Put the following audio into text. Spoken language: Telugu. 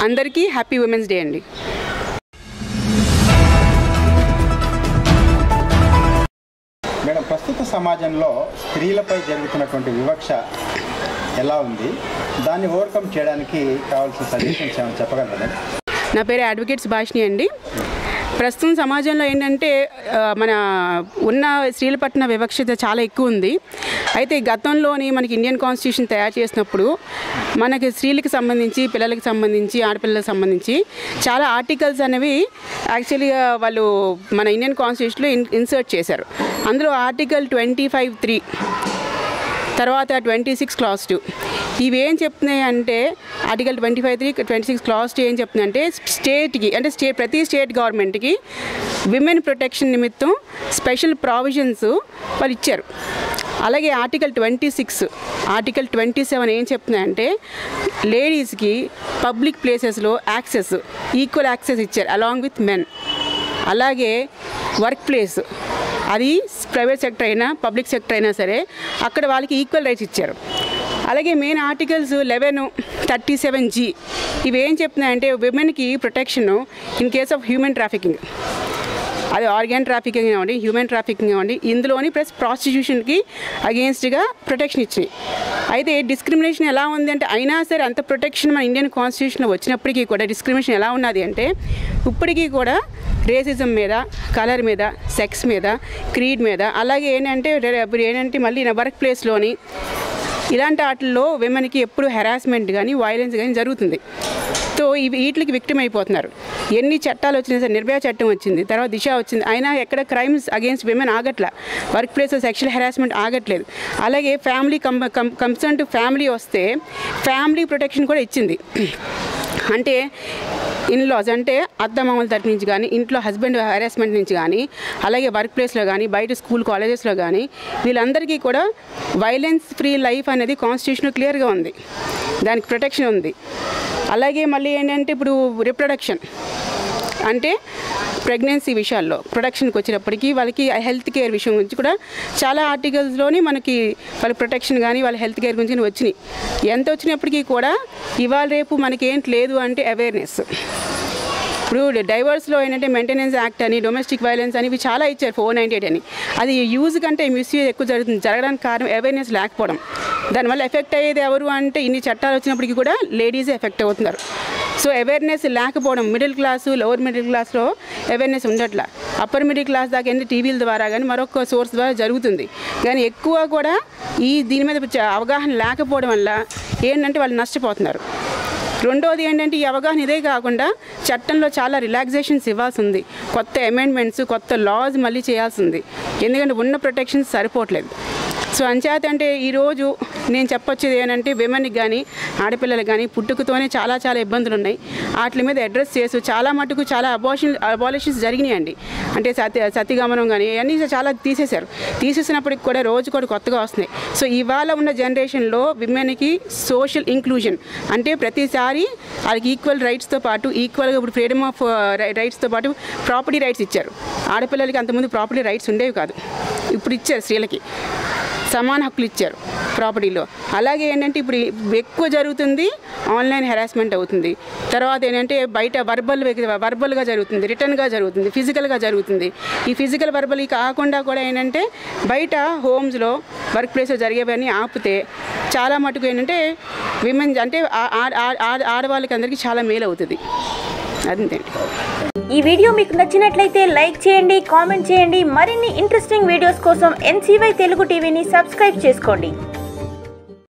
అందరికీ హ్యాపీ ఉమెన్స్ డే అండి మేడం ప్రస్తుత సమాజంలో స్త్రీలపై జరుగుతున్నటువంటి వివక్ష ఎలా ఉంది దాన్ని ఓవర్కమ్ చేయడానికి కావాల్సిన సజెషన్స్ ఏమైనా చెప్పగలరా మేడం నా పేరు అడ్వకేట్ సుభాష్ని అండి ప్రస్తుతం సమాజంలో ఏంటంటే ఆ, మన ఉన్న స్త్రీల పట్ల వివక్షత చాలా ఎక్కువ ఉంది అయితే గతంలోని మనకి ఇండియన్ కాన్స్టిట్యూషన్ తయారు చేసినప్పుడు మనకి స్త్రీలకు సంబంధించి పిల్లలకి సంబంధించి ఆడపిల్లలకు సంబంధించి చాలా ఆర్టికల్స్ అనేవి యాక్చువల్గా వాళ్ళు మన ఇండియన్ కాన్స్టిట్యూషన్లో ఇన్ ఇన్సర్ట్ చేశారు అందులో ఆర్టికల్ ట్వంటీ ఫైవ్ త్రీ తర్వాత ట్వంటీ సిక్స్ క్లాస్ టూ ఇవి ఏం చెప్తున్నాయి అంటే article twenty five three twenty six clause two ఏం చెప్తున్నాయి అంటే స్టేట్కి అంటే స్టేట్ ప్రతి స్టేట్ గవర్నమెంట్కి విమెన్ ప్రొటెక్షన్ నిమిత్తం స్పెషల్ ప్రావిజన్స్ వాళ్ళు ఇచ్చారు అలాగే article twenty six article twenty seven ఏం చెప్తున్నాయంటే లేడీస్కి పబ్లిక్ ప్లేసెస్లో యాక్సెస్ ఈక్వల్ యాక్సెస్ ఇచ్చారు అలాంగ్ విత్ మెన్ అలాగే వర్క్ ప్లేస్ అది ప్రైవేట్ సెక్టర్ అయినా పబ్లిక్ సెక్టర్ అయినా సరే అక్కడ వాళ్ళకి ఈక్వల్ రైట్స్ ఇచ్చారు అలాగే main articles eleven thirty seven g ఇవి ఏం చెప్తున్నాయంటే విమెన్కి protection in case of human trafficking అది ఆర్గాన్ ట్రాఫికింగ్ ఇవ్వండి హ్యూమన్ ట్రాఫికింగ్ ఇవ్వండి ఇందులోని ప్లస్ ప్రాస్టిట్యూషన్కి అగేన్స్ట్గా ప్రొటెక్షన్ ఇచ్చాయి అయితే డిస్క్రిమినేషన్ ఎలా ఉంది అంటే అయినా సరే అంత ప్రొటెక్షన్ మన ఇండియన్ కాన్స్టిట్యూషన్లో వచ్చినప్పటికీ కూడా డిస్క్రిమినేషన్ ఎలా ఉన్నది అంటే ఇప్పటికీ కూడా రేసిజం మీద కలర్ మీద సెక్స్ మీద క్రీడ్ మీద అలాగే ఏంటంటే రే- ఇప్పుడు ఏంటంటే మళ్ళీ వర్క్ ప్లేస్లోని ఇలాంటి వాటిల్లో విమెన్కి ఎప్పుడు హెరాస్మెంట్ కానీ వైలెన్స్ కానీ జరుగుతుంది సో ఇవి వీటికి విక్టిమ్ అయిపోతున్నారు ఎన్ని చట్టాలు వచ్చినా సరే నిర్భయ చట్టం వచ్చింది తర్వాత దిశ వచ్చింది అయినా ఎక్కడ క్రైమ్స్ అగేన్స్ట్ విమెన్ ఆగట్ల వర్క్ ప్లేస్ సెక్షువల్ హెరాస్మెంట్ ఆగట్లేదు అలాగే family come concern to family వస్తే ఫ్యామిలీ ప్రొటెక్షన్ కూడా ఇచ్చింది అంటే ఇన్లాస్ అంటే అత్తమామల తరపు నుంచి కానీ ఇంట్లో హస్బెండ్ హెరాస్మెంట్ నుంచి కానీ అలాగే వర్క్ ప్లేస్లో కానీ బయట స్కూల్ కాలేజెస్లో కానీ వీళ్ళందరికీ కూడా వైలెన్స్ ఫ్రీ లైఫ్ అనేది కాన్స్టిట్యూషన్ క్లియర్గా ఉంది దానికి ప్రొటెక్షన్ ఉంది అలాగే మళ్ళీ ఏంటంటే ఇప్పుడు రిప్రొడక్షన్ అంటే ప్రెగ్నెన్సీ విషయాల్లో ప్రొటెక్షన్కి వచ్చినప్పటికీ వాళ్ళకి హెల్త్ కేర్ విషయం గురించి కూడా చాలా ఆర్టికల్స్లోని మనకి వాళ్ళ ప్రొటెక్షన్ కానీ వాళ్ళ హెల్త్ కేర్ గురించి కానీ వచ్చినాయి ఎంత వచ్చినప్పటికీ కూడా ఇవాళ రేపు మనకి ఏంటి లేదు అంటే అవేర్నెస్ ఇప్పుడు డైవర్స్లో ఏంటంటే మెయింటెనెన్స్ యాక్ట్ అని డొమెస్టిక్ వైలెన్స్ అని ఇవి చాలా ఇచ్చారు ఫోర్ నైంటీ ఎయిట్ అని అది యూజ్ కంటే మిస్యూజ్ ఎక్కువ జరుగుతుంది జరగడానికి కారణం అవేర్నెస్ లేకపోవడం దానివల్ల ఎఫెక్ట్ అయ్యేది ఎవరు అంటే ఇన్ని చట్టాలు వచ్చినప్పటికీ కూడా లేడీసే ఎఫెక్ట్ అవుతున్నారు సో అవేర్నెస్ లేకపోవడం మిడిల్ క్లాసు లోవర్ మిడిల్ క్లాస్లో అవేర్నెస్ ఉండట్లా అప్పర్ మిడిల్ క్లాస్ దాకా ఏంటి టీవీల ద్వారా కానీ మరొక సోర్స్ ద్వారా జరుగుతుంది కానీ ఎక్కువ కూడా ఈ దీని మీద చ- అవగాహన లేకపోవడం వల్ల ఏంటంటే వాళ్ళు నష్టపోతున్నారు రెండోది ఏంటంటే ఈ అవగాహన ఇదే కాకుండా చట్టంలో చాలా రిలాక్సేషన్స్ ఇవ్వాల్సి ఉంది కొత్త అమెండ్మెంట్స్ కొత్త లాస్ మళ్ళీ చేయాల్సి ఉంది ఎందుకంటే ఉన్న ప్రొటెక్షన్స్ సరిపోవట్లేదు సో అంచేత అంటే ఈరోజు నేను చెప్పొచ్చేది ఏంటంటే విమెన్కి కానీ ఆడపిల్లలకు కానీ పుట్టుకతోనే చాలా చాలా ఇబ్బందులు ఉన్నాయి వాటి మీద అడ్రస్ చేస్తూ చాలా మటుకు చాలా అబార్షన్ అబాలిషన్స్ జరిగినాయండి అంటే సత్య సత్యగమనం కానీ ఇవన్నీ చాలా తీసేశారు తీసేసినప్పటికి కూడా రోజు కూడా కొత్తగా వస్తున్నాయి సో ఇవాళ ఉన్న జనరేషన్లో విమెన్కి సోషల్ ఇంక్లూజన్ అంటే ప్రతిసారి వాళ్ళకి ఈక్వల్ రైట్స్తో పాటు ఈక్వల్గా ఇప్పుడు ఫ్రీడమ్ ఆఫ్ రైట్స్తో పాటు ప్రాపర్టీ రైట్స్ ఇచ్చారు ఆడపిల్లలకి అంతకుముందు ప్రాపర్టీ రైట్స్ ఉండేవి కాదు ఇప్పుడు ఇచ్చారు స్త్రీలకి సమాన హక్కులు ఇచ్చారు ప్రాపర్టీలో అలాగే ఏంటంటే ఇప్పుడు ఎక్కువ జరుగుతుంది ఆన్లైన్ హెరాస్మెంట్ అవుతుంది తర్వాత ఏంటంటే బయట వర్బల్ వర్బల్గా జరుగుతుంది రిటర్న్గా జరుగుతుంది ఫిజికల్గా జరుగుతుంది ఈ ఫిజికల్ వర్బల్ కాకుండా కూడా ఏంటంటే బయట హోమ్స్లో వర్క్ ప్లేస్లో జరిగేవన్నీ ఆపితే చాలా మటుకు ఏంటంటే విమెన్ అంటే ఆ- ఆ- ఆ- ఆ- ఆడవాళ్ళకి అందరికీ చాలా మేలు అవుతుంది అదంతే ఈ వీడియో మీకు నచ్చినట్లయితే లైక్ చేయండి కామెంట్ చేయండి మరిన్ని ఇంట్రెస్టింగ్ వీడియోస్ కోసం ఎన్సీవై తెలుగు టీవీని సబ్స్క్రైబ్ చేసుకోండి